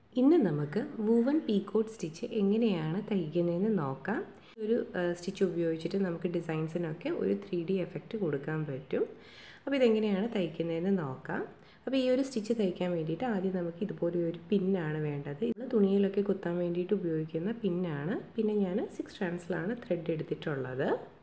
ഇന്ന് നമുക്ക് woven പീക്കോട്ട് stitch എങ്ങനെയാണ് തയ്ക്കുന്നതെന്ന് നോക്കാം ഒരു സ്റ്റിച്ച് ഉപയോഗിച്ചിട്ട് നമുക്ക് ഡിസൈൻസിനൊക്കെ ഒരു ത്രീ ഡി എഫക്റ്റ് കൊടുക്കാൻ പറ്റും അപ്പോൾ ഇതെങ്ങനെയാണ് തയ്ക്കുന്നതെന്ന് നോക്കാം അപ്പോൾ ഈ ഒരു സ്റ്റിച്ച് തയ്ക്കാൻ വേണ്ടിയിട്ട് ആദ്യം നമുക്ക് ഇതുപോലെ ഒരു പിന്നാണ് വേണ്ടത് ഇത് തുണിയിലൊക്കെ കുത്താൻ വേണ്ടിയിട്ട് ഉപയോഗിക്കുന്ന പിന്നാണ് പിന്നെ ഞാൻ സിക്സ് സ്ട്രാൻഡ്സിലാണ് ത്രെഡ് എടുത്തിട്ടുള്ളത്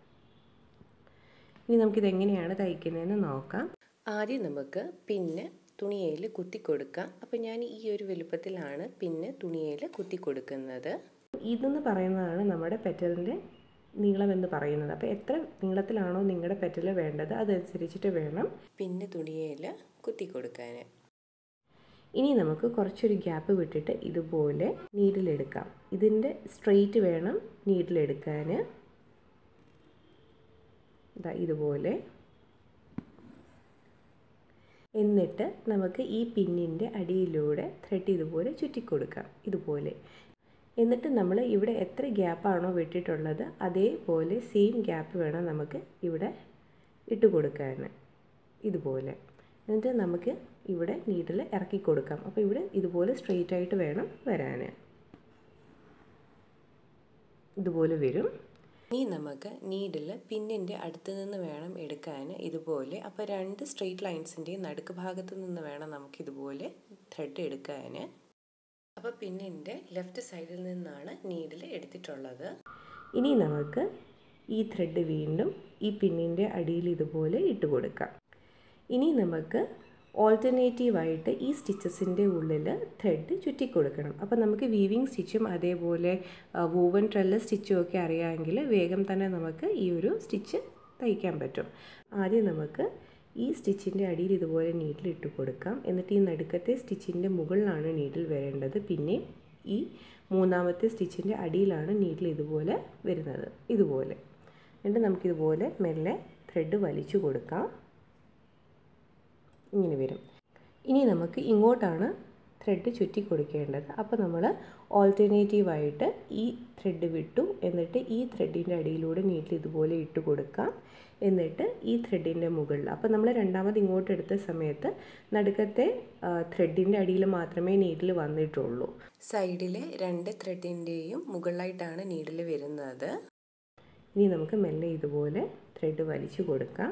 ഇനി നമുക്കിത് എങ്ങനെയാണ് തയ്ക്കുന്നതെന്ന് നോക്കാം ആദ്യം നമുക്ക് പിന്നെ തുണിയിൽ കുത്തി കൊടുക്കാം അപ്പോൾ ഞാൻ ഈ ഒരു വലുപ്പത്തിലാണ് പിന്നെ തുണിയിൽ കുത്തി കൊടുക്കുന്നത് ഇതെന്ന് പറയുന്നതാണ് നമ്മുടെ പെറ്റലിൻ്റെ നീളമെന്ന് പറയുന്നത് അപ്പോൾ എത്ര നീളത്തിലാണോ നിങ്ങളുടെ പെറ്റൽ വേണ്ടത് അതനുസരിച്ചിട്ട് വേണം പിന്നെ തുണിയിൽ കുത്തി കൊടുക്കാൻ ഇനി നമുക്ക് കുറച്ചൊരു ഗ്യാപ്പ് വിട്ടിട്ട് ഇതുപോലെ നീഡിലെടുക്കാം ഇതിൻ്റെ സ്ട്രെയിറ്റ് വേണം നീഡിലെടുക്കാൻ ഇതാ ഇതുപോലെ എന്നിട്ട് നമുക്ക് ഈ പിന്നിൻ്റെ അടിയിലൂടെ ത്രെഡ് ഇതുപോലെ ചുറ്റിക്കൊടുക്കാം ഇതുപോലെ എന്നിട്ട് നമ്മൾ ഇവിടെ എത്ര ഗ്യാപ്പാണോ വിട്ടിട്ടുള്ളത് അതേപോലെ സെയിം ഗ്യാപ്പ് വേണം നമുക്ക് ഇവിടെ ഇട്ട് കൊടുക്കാൻ ഇതുപോലെ എന്നിട്ട് നമുക്ക് ഇവിടെ നീഡിൽ ഇറക്കി കൊടുക്കാം അപ്പോൾ ഇവിടെ ഇതുപോലെ സ്ട്രെയിറ്റ് ആയിട്ട് വേണം വരാൻ ഇതുപോലെ വരും ഇനി നമുക്ക് നീഡിൽ പിന്നിൻ്റെ അടുത്ത് നിന്ന് വേണം എടുക്കാൻ ഇതുപോലെ അപ്പോൾ രണ്ട് സ്ട്രെയിറ്റ് ലൈൻസിൻ്റെയും നടുക്ക് ഭാഗത്ത് നിന്ന് വേണം നമുക്ക് ഇതുപോലെ ത്രെഡ് എടുക്കാൻ അപ്പോൾ പിന്നിൻ്റെ ലെഫ്റ്റ് സൈഡിൽ നിന്നാണ് നീഡിൽ എടുത്തിട്ടുള്ളത് ഇനി നമുക്ക് ഈ ത്രെഡ് വീണ്ടും ഈ പിന്നിൻ്റെ അടിയിൽ ഇതുപോലെ ഇട്ട് കൊടുക്കാം ഇനി നമുക്ക് ഓൾട്ടർനേറ്റീവായിട്ട് ഈ സ്റ്റിച്ചസിൻ്റെ ഉള്ളിൽ ത്രെഡ് ചുറ്റിക്കൊടുക്കണം അപ്പോൾ നമുക്ക് വീവിങ് സ്റ്റിച്ചും അതേപോലെ വൂവൻ ട്രെല്ല സ്റ്റിച്ചും ഒക്കെ അറിയാമെങ്കിൽ വേഗം തന്നെ നമുക്ക് ഈ ഒരു സ്റ്റിച്ച് തയ്ക്കാൻ പറ്റും ആദ്യം നമുക്ക് ഈ സ്റ്റിച്ചിൻ്റെ അടിയിൽ ഇതുപോലെ നീഡിൽ ഇട്ട് കൊടുക്കാം എന്നിട്ട് ഈ നടുക്കത്തെ സ്റ്റിച്ചിൻ്റെ മുകളിലാണ് നീഡിൽ വരേണ്ടത് പിന്നെ ഈ മൂന്നാമത്തെ സ്റ്റിച്ചിൻ്റെ അടിയിലാണ് നീഡിൽ ഇതുപോലെ വരുന്നത് ഇതുപോലെ എന്നിട്ട് നമുക്കിതുപോലെ മെല്ലെ ത്രെഡ് വലിച്ചു കൊടുക്കാം ഇങ്ങനെ വരും ഇനി നമുക്ക് ഇങ്ങോട്ടാണ് ത്രെഡ് ചുറ്റി കൊടുക്കേണ്ടത് അപ്പോൾ നമ്മൾ ഓൾട്ടർനേറ്റീവായിട്ട് ഈ ത്രെഡ് വിട്ടു എന്നിട്ട് ഈ ത്രെഡിൻ്റെ അടിയിലൂടെ നീട്ടിൽ ഇതുപോലെ ഇട്ട് കൊടുക്കാം എന്നിട്ട് ഈ ത്രെഡിൻ്റെ മുകളിൽ അപ്പോൾ നമ്മൾ രണ്ടാമത് ഇങ്ങോട്ട് എടുത്ത സമയത്ത് നടുക്കത്തെ ത്രെഡിൻ്റെ അടിയിൽ മാത്രമേ നീഡിൽ വന്നിട്ടുള്ളൂ സൈഡിലെ രണ്ട് ത്രെഡിൻ്റെയും മുകളിലായിട്ടാണ് നീഡിൽ വരുന്നത് ഇനി നമുക്ക് മെല്ലെ ഇതുപോലെ ത്രെഡ് വലിച്ചു കൊടുക്കാം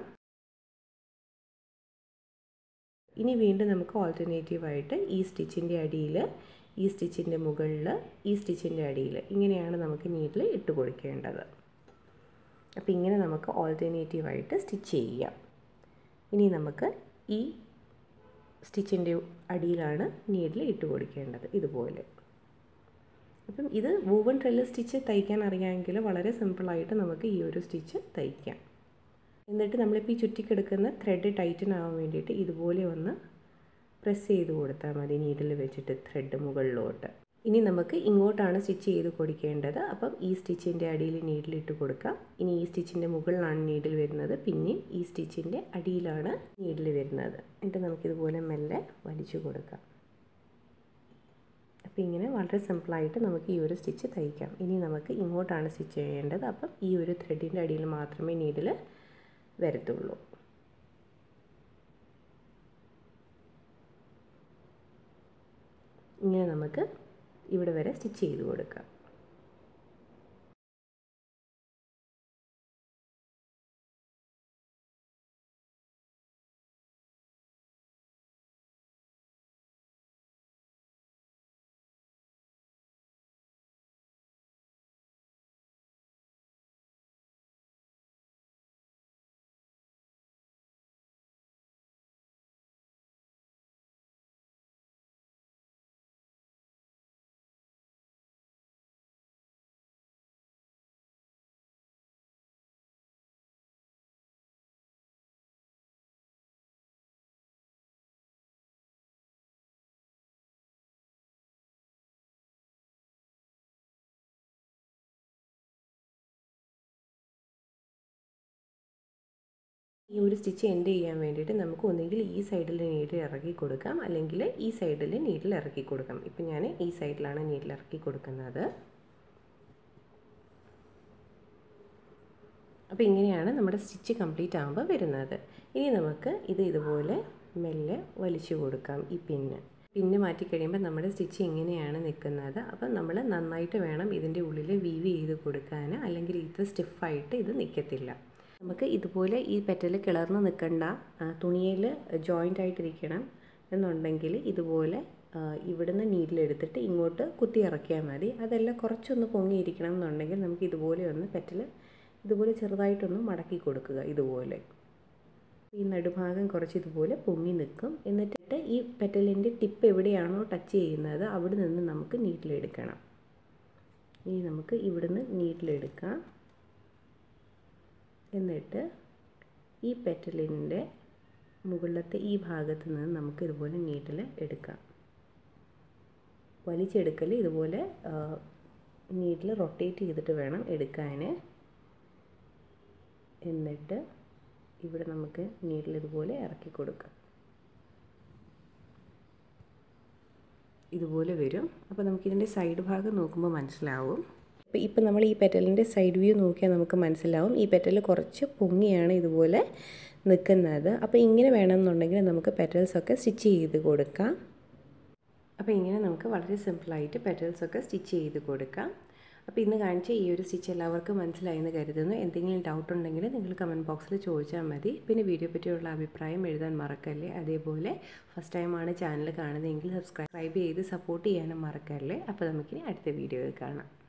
ഇനി വീണ്ടും നമുക്ക് ഓൾട്ടർനേറ്റീവായിട്ട് ഈ സ്റ്റിച്ചിൻ്റെ അടിയിൽ ഈ സ്റ്റിച്ചിൻ്റെ മുകളിൽ ഈ സ്റ്റിച്ചിൻ്റെ അടിയിൽ ഇങ്ങനെയാണ് നമുക്ക് നീഡിൽ ഇട്ട് കൊടുക്കേണ്ടത് അപ്പോൾ ഇങ്ങനെ നമുക്ക് ഓൾട്ടർനേറ്റീവായിട്ട് സ്റ്റിച്ച് ചെയ്യാം ഇനി നമുക്ക് ഈ സ്റ്റിച്ചിൻ്റെ അടിയിലാണ് നീഡിൽ ഇട്ട് കൊടുക്കേണ്ടത് ഇതുപോലെ അപ്പം ഇത് വൂവൻ ട്രെല്ല് സ്റ്റിച്ച് തയ്ക്കാൻ അറിയാമെങ്കിൽ വളരെ സിമ്പിളായിട്ട് നമുക്ക് ഈ ഒരു സ്റ്റിച്ച് തയ്ക്കാം എന്നിട്ട് നമ്മളിപ്പോൾ ഈ ചുറ്റിക്കെടുക്കുന്ന ത്രെഡ് ടൈറ്റൻ ആവാൻ വേണ്ടിയിട്ട് ഇതുപോലെ ഒന്ന് പ്രസ് ചെയ്ത് കൊടുത്താൽ മതി നീഡിൽ വെച്ചിട്ട് ത്രെഡ് മുകളിലോട്ട് ഇനി നമുക്ക് ഇങ്ങോട്ടാണ് സ്റ്റിച്ച് ചെയ്ത് കൊടുക്കേണ്ടത് അപ്പം ഈ സ്റ്റിച്ചിൻ്റെ അടിയിൽ നീഡിലിട്ട് കൊടുക്കാം ഇനി ഈ സ്റ്റിച്ചിൻ്റെ മുകളിലാണ് നീഡിൽ വരുന്നത് പിന്നെയും ഈ സ്റ്റിച്ചിൻ്റെ അടിയിലാണ് നീഡിൽ വരുന്നത് എന്നിട്ട് നമുക്കിതുപോലെ മെല്ലെ വലിച്ചു കൊടുക്കാം അപ്പോൾ ഇങ്ങനെ വളരെ സിമ്പിളായിട്ട് നമുക്ക് ഈ ഒരു സ്റ്റിച്ച് തയ്ക്കാം ഇനി നമുക്ക് ഇങ്ങോട്ടാണ് സ്റ്റിച്ച് ചെയ്യേണ്ടത് അപ്പം ഈ ഒരു ത്രെഡിൻ്റെ അടിയിൽ മാത്രമേ നീഡിൽ വരത്തുള്ളൂ ഇങ്ങനെ നമുക്ക് ഇവിടെ വരെ സ്റ്റിച്ച് ചെയ്ത് കൊടുക്കാം ഈ ഒരു സ്റ്റിച്ച് എൻഡ് ചെയ്യാൻ വേണ്ടിയിട്ട് നമുക്ക് ഒന്നുകിൽ ഈ സൈഡിൽ നീഡിൽ ഇറക്കി കൊടുക്കാം അല്ലെങ്കിൽ ഈ സൈഡിൽ നീഡിൽ ഇറക്കി കൊടുക്കാം ഇപ്പം ഞാൻ ഈ സൈഡിലാണ് നീഡിൽ ഇറക്കി കൊടുക്കുന്നത് അപ്പോൾ ഇങ്ങനെയാണ് നമ്മുടെ സ്റ്റിച്ച് കംപ്ലീറ്റ് ആകുമ്പോൾ വരുന്നത് ഇനി നമുക്ക് ഇത് ഇതുപോലെ മെല്ലെ വലിച്ചു കൊടുക്കാം ഈ പിന്ന് പിന്നെ മാറ്റി കഴിയുമ്പോൾ നമ്മുടെ സ്റ്റിച്ച് ഇങ്ങനെയാണ് നിൽക്കുന്നത് അപ്പം നമ്മൾ നന്നായിട്ട് വേണം ഇതിൻ്റെ ഉള്ളിൽ വീവ് ചെയ്ത് കൊടുക്കാൻ അല്ലെങ്കിൽ ഇത്ര സ്റ്റിഫായിട്ട് ഇത് നിൽക്കത്തില്ല നമുക്ക് ഇതുപോലെ ഈ പെറ്റൽ കിളർന്ന് നിൽക്കണ്ട തുണിയിൽ ജോയിൻ്റ് ആയിട്ടിരിക്കണം എന്നുണ്ടെങ്കിൽ ഇതുപോലെ ഇവിടുന്ന് നീഡിലെടുത്തിട്ട് ഇങ്ങോട്ട് കുത്തി ഇറക്കിയാൽ മതി അതെല്ലാം കുറച്ചൊന്ന് പൊങ്ങിയിരിക്കണം എന്നുണ്ടെങ്കിൽ നമുക്ക് ഇതുപോലെ ഒന്ന് പെറ്റൽ ഇതുപോലെ ചെറുതായിട്ടൊന്ന് മടക്കി കൊടുക്കുക ഇതുപോലെ ഈ നടുഭാഗം കുറച്ച് ഇതുപോലെ പൊങ്ങി നിൽക്കും എന്നിട്ട് ഈ പെറ്റലിൻ്റെ ടിപ്പ് എവിടെയാണോ ടച്ച് ചെയ്യുന്നത് അവിടെ നിന്ന് നമുക്ക് നീറ്റിലെടുക്കണം ഇനി നമുക്ക് ഇവിടുന്ന് നീറ്റിലെടുക്കാം എന്നിട്ട് ഈ പെറ്റലിൻ്റെ മുകളിലത്തെ ഈ ഭാഗത്ത് നിന്ന് നമുക്ക് ഇതുപോലെ നീറ്റിൽ എടുക്കാം വലിച്ചെടുക്കൽ ഇതുപോലെ നീറ്റിൽ റൊട്ടേറ്റ് ചെയ്തിട്ട് വേണം എടുക്കാൻ എന്നിട്ട് ഇവിടെ നമുക്ക് നീഡിൽ ഇതുപോലെ ഇറക്കി കൊടുക്കാം ഇതുപോലെ വരും അപ്പോൾ നമുക്കിതിൻ്റെ സൈഡ് ഭാഗം നോക്കുമ്പോൾ മനസ്സിലാവും അപ്പോൾ ഇപ്പോൾ നമ്മൾ ഈ പെറ്റലിൻ്റെ സൈഡ് വ്യൂ നോക്കിയാൽ നമുക്ക് മനസ്സിലാവും ഈ പെറ്റൽ കുറച്ച് പൊങ്ങിയാണ് ഇതുപോലെ നിൽക്കുന്നത് അപ്പോൾ ഇങ്ങനെ വേണമെന്നുണ്ടെങ്കിൽ നമുക്ക് പെറ്റൽസൊക്കെ സ്റ്റിച്ച് ചെയ്ത് കൊടുക്കാം അപ്പോൾ ഇങ്ങനെ നമുക്ക് വളരെ സിമ്പിളായിട്ട് പെറ്റൽസൊക്കെ സ്റ്റിച്ച് ചെയ്ത് കൊടുക്കാം അപ്പോൾ ഇന്ന് കാണിച്ച ഈ ഒരു സ്റ്റിച്ച് എല്ലാവർക്കും മനസ്സിലായെന്ന് കരുതുന്നു എന്തെങ്കിലും ഡൗട്ട് ഉണ്ടെങ്കിൽ നിങ്ങൾ കമൻറ്റ് ബോക്സിൽ ചോദിച്ചാൽ മതി പിന്നെ വീഡിയോ പറ്റിയുള്ള അഭിപ്രായം എഴുതാൻ മറക്കല്ലേ അതേപോലെ ഫസ്റ്റ് ടൈമാണ് ചാനൽ കാണുന്നതെങ്കിൽ സബ്സ്ക്രൈബ് ചെയ്ത് സപ്പോർട്ട് ചെയ്യാനും മറക്കല്ലേ അപ്പോൾ നമുക്കിനി അടുത്ത വീഡിയോയിൽ കാണാം